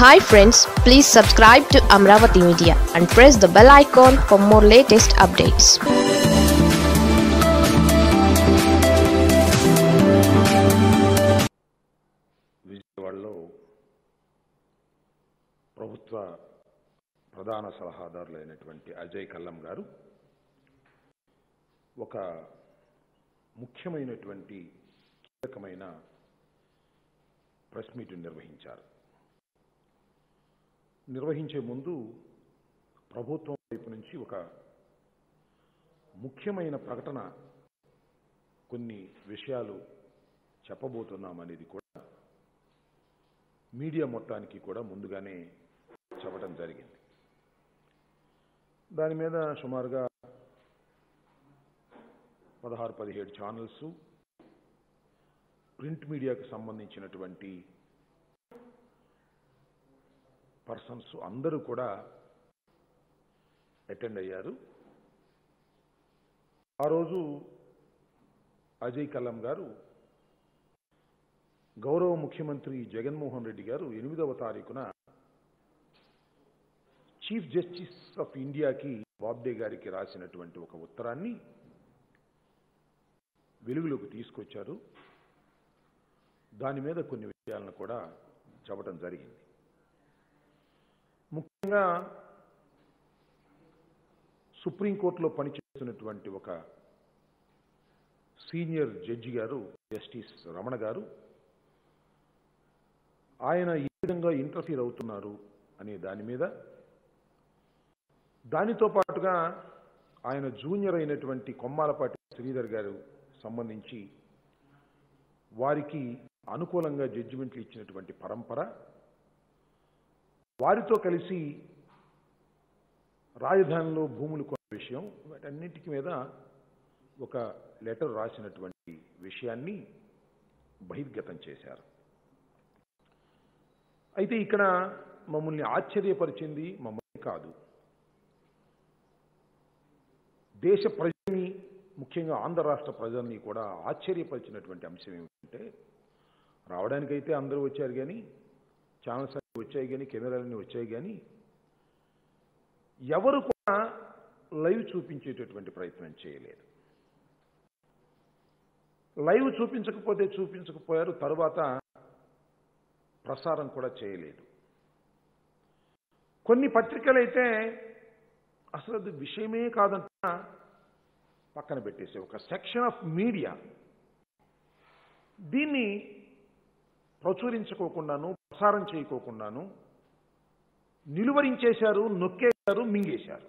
hi friends please subscribe to Amaravati media and press the bell icon for more latest updates విజయవాడలో ప్రభుత్వ ప్రధాన సలహాదారులైనటువంటి అజయ్ కల్లం గారు ఒక ముఖ్యమైనటువంటి కీలకమైన ప్రెస్ మీట్ నిర్వహించారు నిర్వహించే ముందు ప్రభుత్వం వైపు నుంచి ఒక ముఖ్యమైన ప్రకటన కొన్ని విషయాలు చెప్పబోతున్నామనేది కూడా మీడియా మొత్తానికి కూడా ముందుగానే చెప్పడం జరిగింది దాని మీద సుమారుగా పదహారు పదిహేడు ఛానల్స్ ప్రింట్ మీడియాకు సంబంధించినటువంటి పర్సన్స్ అందరూ కూడా అటెండ్ అయ్యారు ఆ రోజు అజయ్ కల్లం గారు గౌరవ ముఖ్యమంత్రి జగన్మోహన్ రెడ్డి గారు ఎనిమిదవ తారీఖున చీఫ్ జస్టిస్ ఆఫ్ ఇండియాకి బాబ్డే గారికి రాసినటువంటి ఒక ఉత్తరాన్ని వెలుగులోకి తీసుకొచ్చారు దాని మీద కొన్ని విషయాలను కూడా చెప్పడం జరిగింది ముఖ్యంగా సుప్రీంకోర్టులో పనిచేస్తున్నటువంటి ఒక senior judge garu justice Ramana garu ఆయన ఏ విధంగా ఇంటర్ఫీర్ అవుతున్నారు అనే దాని మీద దానితో పాటుగా ఆయన జూనియర్ అయినటువంటి కొమ్మాలపాటి శ్రీధర్ గారు సంబంధించి వారికి అనుకూలంగా జడ్జిమెంట్లు ఇచ్చినటువంటి పరంపర వారితో కలిసి రాజధానిలో భూములు కొన్న విషయం వాటన్నిటికి మీద ఒక లెటర్ రాసినటువంటి విషయాన్ని బహిర్గతం చేశారు అయితే ఇక్కడ మమ్మల్ని ఆశ్చర్యపరిచింది మమ్మల్ని కాదు దేశ ప్రజల్ని ముఖ్యంగా ఆంధ్ర రాష్ట్ర ప్రజల్ని కూడా ఆశ్చర్యపరిచినటువంటి అంశం ఏమిటంటే రావడానికైతే అందరూ వచ్చారు కానీ ఛానల్స్ అన్ని వచ్చాయి కానీ కెమెరాలన్నీ వచ్చాయి కానీ ఎవరు కూడా లైవ్ చూపించేటటువంటి ప్రయత్నం చేయలేదు లైవ్ చూపించకపోతే చూపించకపోయారు తరువాత ప్రసారం కూడా చేయలేదు కొన్ని పత్రికలైతే అసలు అది విషయమే కాదంట పక్కన పెట్టేసి ఒక సెక్షన్ ఆఫ్ మీడియా దీన్ని ప్రచురించుకోకుండాను ప్రసారం చేయకోకుండాను నిలువరించేశారు నొక్కేశారు మింగేశారు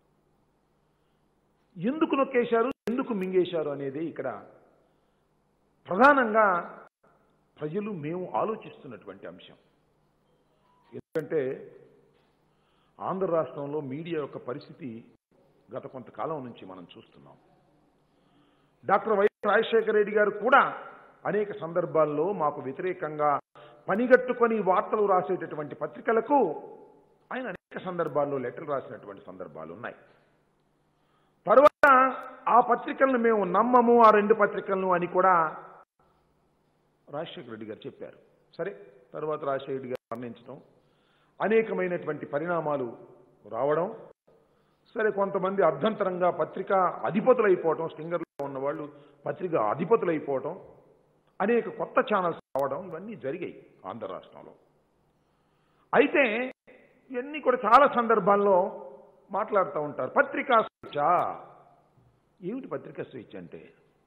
ఎందుకు నొక్కేశారు ఎందుకు మింగేశారు అనేది ఇక్కడ ప్రధానంగా ప్రజలు మేము ఆలోచిస్తున్నటువంటి అంశం ఎందుకంటే ఆంధ్ర రాష్ట్రంలో మీడియా యొక్క పరిస్థితి గత కొంతకాలం నుంచి మనం చూస్తున్నాం డాక్టర్ వైఎస్ రాజశేఖర రెడ్డి గారు కూడా అనేక సందర్భాల్లో మాకు వ్యతిరేకంగా పనిగట్టుకొని వార్తలు రాసేటటువంటి పత్రికలకు ఆయన అనేక సందర్భాల్లో లెటర్లు రాసినటువంటి సందర్భాలు ఉన్నాయి తరువాత ఆ పత్రికలను మేము నమ్మము ఆ రెండు పత్రికలను అని కూడా రాజశేఖర రెడ్డి గారు చెప్పారు సరే తర్వాత రాజశేఖర రెడ్డి గారు మరణించడం అనేకమైనటువంటి పరిణామాలు రావడం సరే కొంతమంది అర్ధంతరంగా పత్రిక అధిపతులు అయిపోవటం స్టింగర్లో ఉన్న వాళ్ళు పత్రిక అధిపతులు అయిపోవటం అనేక కొత్త ఛానల్స్ రావడం ఇవన్నీ జరిగాయి ఆంధ్ర రాష్ట్రంలో అయితే ఇవన్నీ కూడా చాలా సందర్భాల్లో మాట్లాడుతూ ఉంటారు పత్రికా స్వేచ్ఛ ఏమిటి పత్రికా స్వేచ్ఛ అంటే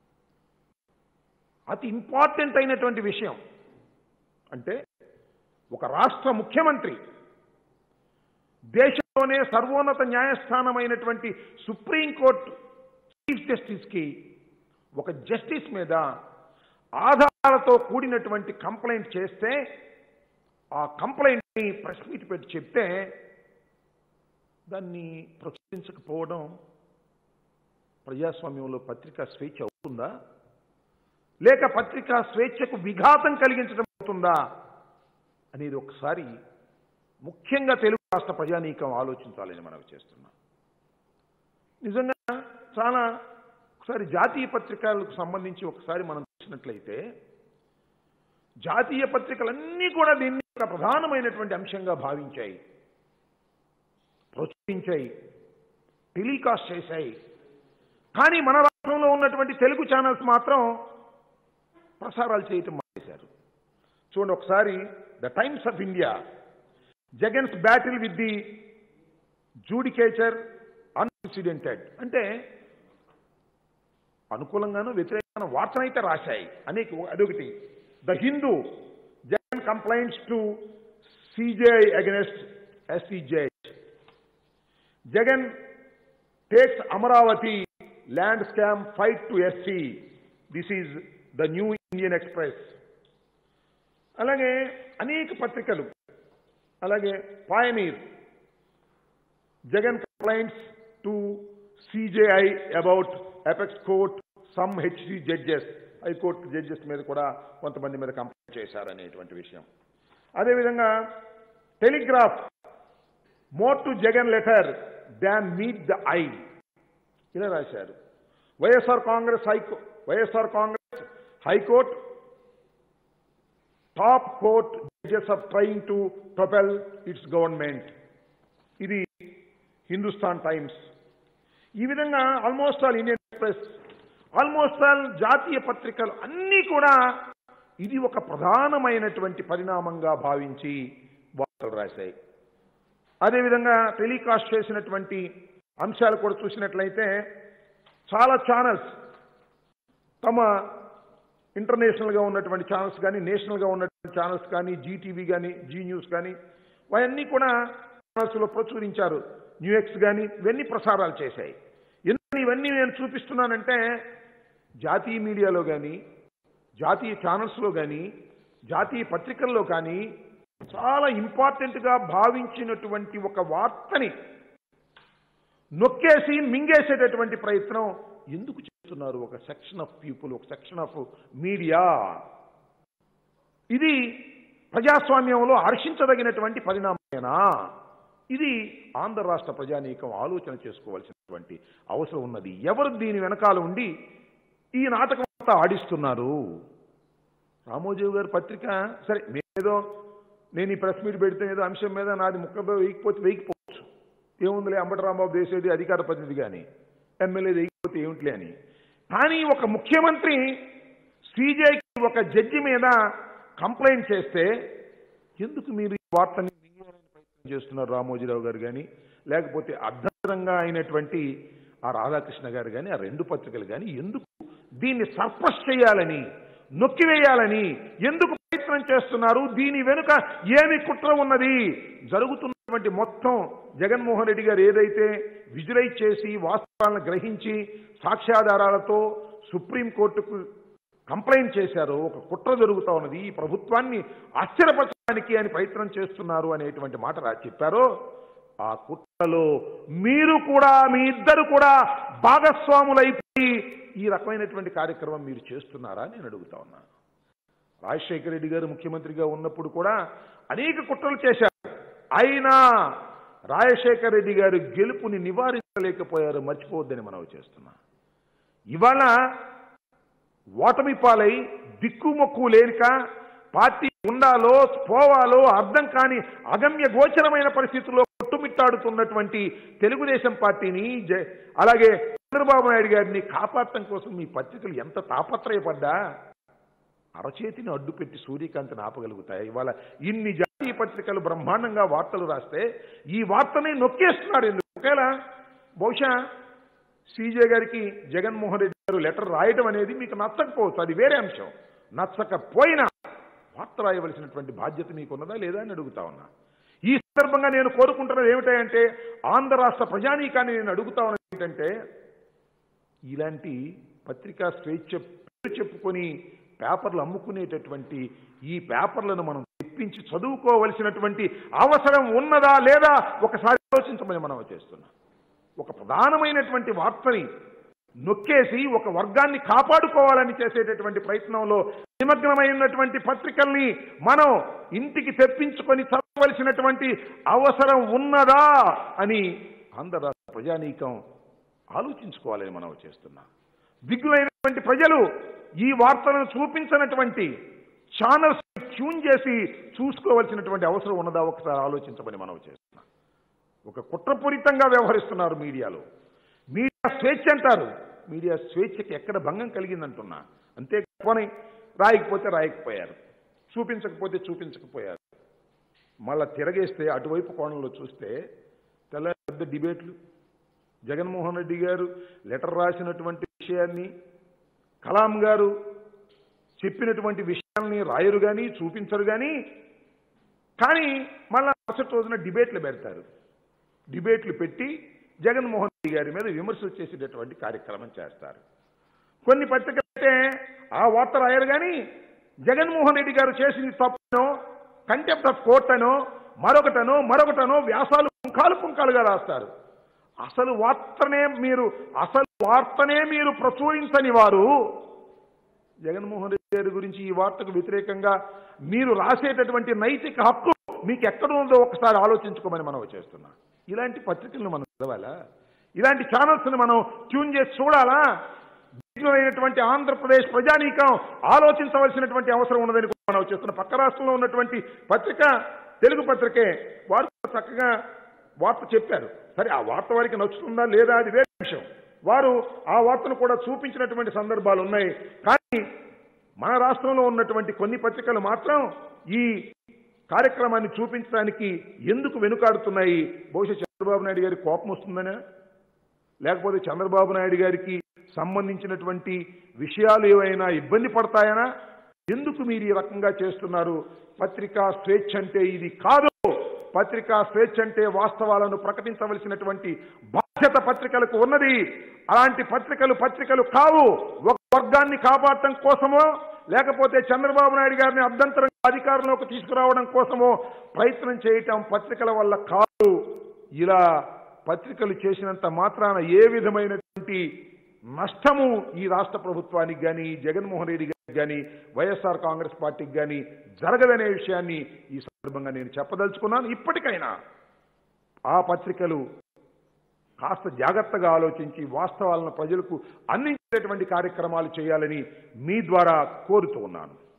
అతి ఇంపార్టెంట్ అయినటువంటి విషయం అంటే ఒక రాష్ట్ర ముఖ్యమంత్రి దేశంలోనే సర్వోన్నత న్యాయస్థానమైనటువంటి సుప్రీంకోర్టు చీఫ్ జస్టిస్కి ఒక జస్టిస్ మీద ఆధారాలతో కూడినటువంటి కంప్లైంట్ చేస్తే ఆ కంప్లైంట్ని ప్రెస్ మీట్ పెట్టి చెప్తే దాన్ని ప్రచురించకపోవడం ప్రజాస్వామ్యంలో పత్రికా స్వేచ్ఛ అవుతుందా లేక పత్రికా స్వేచ్ఛకు విఘాతం కలిగించడం అవుతుందా అనేది ఒకసారి ముఖ్యంగా తెలుగు రాష్ట్ర ప్రజానీకం ఆలోచించాలని మనం చేస్తున్నాం నిజంగా చాలా ఒకసారి జాతీయ పత్రికలకు సంబంధించి ఒకసారి మనం చూసినట్లయితే జాతీయ పత్రికలన్నీ కూడా దీన్ని ఒక ప్రధానమైనటువంటి అంశంగా భావించాయి ప్రోత్సహించాయి టెలికాస్ట్ చేశాయి కానీ మన రాష్ట్రంలో ఉన్నటువంటి తెలుగు ఛానల్స్ మాత్రం ప్రసారాలు చేయటం మానేశారు చూడండి ఒకసారి the Times of India Jagan's battle with the judiciary unprecedented అంటే అనుకూలంగాను వ్యతిరేకంగా వార్తనైతే రాశాయి అనేక అదొకటి the Hindu Jagan complaints to CJI against SC judge Jagan takes Amaravati land scam fight to SC this is the New Indian Express అలాగే అనేక పత్రికలు అలాగే Pioneer Jagan complaints to CJI about apex court some HC judges high court judges మీద కూడా కొంతమంది మీద complaint చేశారనేటువంటి విషయం అదేవిధంగా telegraph more to Jagan letter than meet the eye ఇలా రాశారు వైఎస్ఆర్ కాంగ్రెస్ హైకో YSR Congress high court top court judges of trying to propel its government ఇది హిందుస్థాన్ టైమ్స్ ఈ విధంగా almost all Indian Express almost all జాతీయ పత్రికలు అన్నీ కూడా ఇది ఒక ప్రధానమైనటువంటి పరిణామంగా భావించి వార్తలు రాశాయి అదేవిధంగా టెలికాస్ట్ చేసినటువంటి అంశాలు కూడా చూసినట్లయితే చాలా ఛానల్స్ తమ ఇంటర్నేషనల్గా ఉన్నటువంటి ఛానల్స్ కానీ నేషనల్గా ఉన్నటువంటి ఛానల్స్ కానీ జీటీవీ కానీ జీ న్యూస్ కానీ అవన్నీ కూడా ఛానల్స్లో ప్రచురించారు న్యూఎక్స్ కానీ ఇవన్నీ ప్రసారాలు చేశాయి ఎందుకని ఇవన్నీ నేను చూపిస్తున్నానంటే జాతీయ మీడియాలో కానీ జాతీయ ఛానల్స్లో కానీ జాతీయ పత్రికల్లో కానీ చాలా ఇంపార్టెంట్గా భావించినటువంటి ఒక వార్తని నొక్కేసి మింగేసేటటువంటి ప్రయత్నం ఎందుకు చేస్తున్నారు ఒక సెక్షన్ ఆఫ్ పీపుల్ ఒక సెక్షన్ ఆఫ్ మీడియా ఇది ప్రజాస్వామ్యంలో హర్షించదగినటువంటి పరిణామమేనా ఇది ఆంధ్ర రాష్ట్ర ప్రజానీకం ఆలోచన చేసుకోవాల్సినటువంటి అవసరం ఉన్నది ఎవరు దీని వెనకాల ఉండి ఈ నాటకం అంతా ఆడిస్తున్నారు రామోజీవి గారి పత్రిక సరే మేదో నేను ఈ ప్రెస్ మీట్ పెడితే ఏదో అంశం మీద నాది ముక్క వేయకపోతే వేయకపోవచ్చు ఏముందిలే అంబటి రాంబాబు చేసేది అధికార ప్రతినిధి కానీ ఎమ్మెల్యే వేయకపోతే ఏమిటిలే అని కానీ ఒక ముఖ్యమంత్రి సీజేకి ఒక జడ్జి మీద కంప్లైంట్ చేస్తే ఎందుకు మీరు ఈ వార్తని మింగేయాలని ప్రయత్నం చేస్తున్నారు రామోజీరావు గారు కానీ లేకపోతే అర్ధంగా అయినటువంటి ఆ రాధాకృష్ణ గారు కానీ ఆ రెండు పత్రికలు కానీ ఎందుకు దీన్ని సర్ప్రస్ చేయాలని నొక్కివేయాలని ఎందుకు ప్రయత్నం చేస్తున్నారు దీని వెనుక ఏమి కుట్ర ఉన్నది జరుగుతున్నటువంటి మొత్తం జగన్మోహన్ రెడ్డి గారు ఏదైతే విజులైజ్ చేసి వాస్తవాలను గ్రహించి సాక్ష్యాధారాలతో సుప్రీంకోర్టుకు కంప్లైంట్ చేశారో ఒక కుట్ర జరుగుతా ఉన్నది ఈ ప్రభుత్వాన్ని ఆశ్చర్యపరచడానికి అని ప్రయత్నం చేస్తున్నారు అనేటువంటి మాట రా చెప్పారో ఆ కుట్రలో మీరు కూడా మీ ఇద్దరు కూడా భాగస్వాములైపోయి ఈ రకమైనటువంటి కార్యక్రమం మీరు చేస్తున్నారా నేను అడుగుతా ఉన్నా రాజశేఖర రెడ్డి గారు ముఖ్యమంత్రిగా ఉన్నప్పుడు కూడా అనేక కుట్రలు చేశారు అయినా రాజశేఖర రెడ్డి గారు గెలుపుని నివారించలేకపోయారు మర్చిపోవద్దని మనవి చేస్తున్నా ఇవాళ ఓటమి పాలై దిక్కుమొక్కు లేనిక పార్టీ ఉండాలో పోవాలో అర్థం కాని అగమ్య గోచరమైన పరిస్థితుల్లో కొట్టుమిట్టాడుతున్నటువంటి తెలుగుదేశం పార్టీని జ- అలాగే చంద్రబాబు నాయుడు గారిని కాపాడటం కోసం మీ పత్రికలు ఎంత తాపత్రయపడ్డా అరచేతిని అడ్డుపెట్టి సూర్యకాంతిని ఆపగలుగుతాయి ఇవాళ ఇన్ని జాతీయ పత్రికలు బ్రహ్మాండంగా వార్తలు రాస్తే ఈ వార్తని నొక్కేస్తున్నారు ఎందుకు ఒకవేళ బహుశా సీజే గారికి జగన్మోహన్ రెడ్డి గారు లెటర్ రాయడం అనేది మీకు నచ్చకపోవచ్చు అది వేరే అంశం నచ్చకపోయినా వార్త రాయవలసినటువంటి బాధ్యత మీకు ఉన్నదా లేదా అని అడుగుతా ఉన్నా ఈ సందర్భంగా నేను కోరుకుంటున్నది ఏమిటంటే ఆంధ్ర రాష్ట్ర ప్రజానీకాన్ని నేను అడుగుతా ఉన్నది ఏంటంటే ఇలాంటి పత్రికా స్వేచ్ఛ పేరు చెప్పుకొని పేపర్లు అమ్ముకునేటటువంటి ఈ పేపర్లను మనం తెప్పించి చదువుకోవలసినటువంటి అవసరం ఉన్నదా లేదా ఒకసారి ఆలోచించమని మనం చేస్తున్నాం ఒక ప్రధానమైనటువంటి వార్తని నొక్కేసి ఒక వర్గాన్ని కాపాడుకోవాలని చేసేటటువంటి ప్రయత్నంలో నిమగ్నమైనటువంటి పత్రికల్ని మనం ఇంటికి తెప్పించుకొని చదవలసినటువంటి అవసరం ఉన్నదా అని ఆంధ్ర రాష్ట్ర ప్రజానీకం ఆలోచించుకోవాలని మనం చేస్తున్నాం దిగ్గులైనటువంటి ప్రజలు ఈ వార్తలను చూపించినటువంటి ఛానల్స్ ట్యూన్ చేసి చూసుకోవాల్సినటువంటి అవసరం ఉన్నదా ఒకసారి ఆలోచించమని మనం చేస్తున్నాం ఒక కుట్రపూరితంగా వ్యవహరిస్తున్నారు మీడియాలో మీడియా స్వేచ్ఛ అంటారు మీడియా స్వేచ్ఛకి ఎక్కడ భంగం కలిగిందంటున్నా అంతే పోనీ రాయకపోతే రాయకపోయారు చూపించకపోతే చూపించకపోయారు మళ్ళా తిరగేస్తే అటువైపు కోణంలో చూస్తే తెల్ల పెద్ద డిబేట్లు జగన్మోహన్ రెడ్డి గారు లెటర్ రాసినటువంటి విషయాన్ని కలాం గారు చెప్పినటువంటి విషయాల్ని రాయరు కానీ చూపించరు కానీ కానీ మళ్ళా మరుసటి రోజున డిబేట్లు పెడతారు డిబేట్లు పెట్టి జగన్మోహన్ రెడ్డి గారి మీద విమర్శలు చేసేటటువంటి కార్యక్రమం చేస్తారు కొన్ని పత్రికలు అయితే ఆ వార్త రాయరు కానీ జగన్మోహన్ రెడ్డి గారు చేసింది తప్పునో కంటెంప్ట్ ఆఫ్ కోర్ట్ అనో మరొకటనో మరొకటనో వ్యాసాలు పుంఖాలు పుంఖాలుగా రాస్తారు అసలు వార్తనే మీరు అసలు వార్తనే మీరు ప్రచురించని వారు జగన్మోహన్ రెడ్డి గారి గురించి ఈ వార్తకు వ్యతిరేకంగా మీరు రాసేటటువంటి నైతిక హక్కు మీకు ఎక్కడ ఉందో ఒకసారి ఆలోచించుకోమని మనం చేస్తున్నాం ఇలాంటి పత్రికలను మనం చదవాలా ఇలాంటి ఛానల్స్ని మనం ట్యూన్ చేసి చూడాలా విఘ్నులైనటువంటి ఆంధ్రప్రదేశ్ ప్రజానీకం ఆలోచించవలసినటువంటి అవసరం ఉన్నదని కూడా మనం చేస్తున్నాం పక్క రాష్ట్రంలో ఉన్నటువంటి పత్రిక తెలుగు పత్రికే వారు కూడా చక్కగా వార్త చెప్పారు సరే ఆ వార్త వారికి నచ్చుతుందా లేదా అది వేరే విషయం వారు ఆ వార్తను కూడా చూపించినటువంటి సందర్భాలు ఉన్నాయి కానీ మన రాష్ట్రంలో ఉన్నటువంటి కొన్ని పత్రికలు మాత్రం ఈ కార్యక్రమాన్ని చూపించడానికి ఎందుకు వెనుకాడుతున్నాయి బహుశా చంద్రబాబు నాయుడు గారి కోపం వస్తుందనా లేకపోతే చంద్రబాబు నాయుడు గారికి సంబంధించినటువంటి విషయాలు ఏవైనా ఇబ్బంది పడతాయనా ఎందుకు మీరు ఈ రకంగా చేస్తున్నారు పత్రికా స్వేచ్ఛ అంటే ఇది కాదు పత్రికా స్వేచ్ఛ అంటే వాస్తవాలను ప్రకటించవలసినటువంటి బాధ్యత పత్రికలకు ఉన్నది అలాంటి పత్రికలు పత్రికలు కావు ఒక వర్గాన్ని కాపాడటం కోసమో లేకపోతే చంద్రబాబు నాయుడు గారిని అభ్యంతరం అధికారంలోకి తీసుకురావడం కోసమో ప్రయత్నం చేయటం పత్రికల వల్ల కాదు ఇలా పత్రికలు చేసినంత మాత్రాన ఏ విధమైనటువంటి నష్టము ఈ రాష్ట్ర ప్రభుత్వానికి కానీ జగన్మోహన్ రెడ్డి గారికి కానీ వైఎస్ఆర్ కాంగ్రెస్ పార్టీకి కానీ జరగదనే విషయాన్ని ఈ సందర్భంగా నేను చెప్పదలుచుకున్నాను ఇప్పటికైనా ఆ పత్రికలు కాస్త జాగ్రత్తగా ఆలోచించి వాస్తవాలను ప్రజలకు అందించేటువంటి కార్యక్రమాలు చేయాలని మీ ద్వారా కోరుతూ ఉన్నాను